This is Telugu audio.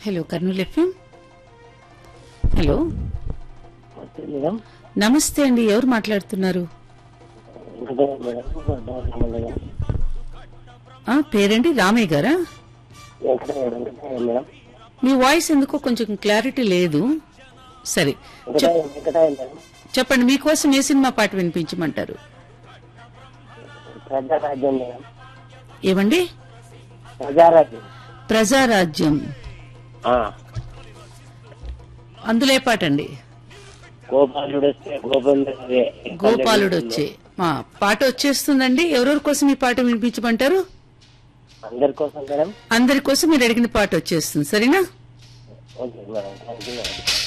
hello Kurnool FM hello madam నమస్తే అండి ఎవరు మాట్లాడుతున్నారు వెంకటయ్య మేడం డోర్నమల్లయ్య ఆ పేరండి రామయ్య గారా వెంకటయ్య వెంకటయ్య మేడం మీ వాయిస్ ఎందుకో కొంచెం క్లారిటీ లేదు సరే చెప్- వెంకటయ్య వెంకటయ్య మేడం చెప్పండి మీకోసం ఏ సినిమా పాట వినిపించమంటారు ప్రజారాజ్యం మేడం ఏమండి ప్రజారాజ్యం ప్రజారాజ్యం ఆ, అందులో ఏ పాట అండి గోపాలుడు వస్తే గోపందే గోపాలుడు వచ్చే మా పాట వచ్చేస్తుందండి ఎవరెవరి కోసం ఈ పాట వినిపించమంటారు అందరి కోసం మేడం అందరి కోసం మీరు అడిగిన పాట వచ్చేస్తుంది సరేనా okay madam thank you madam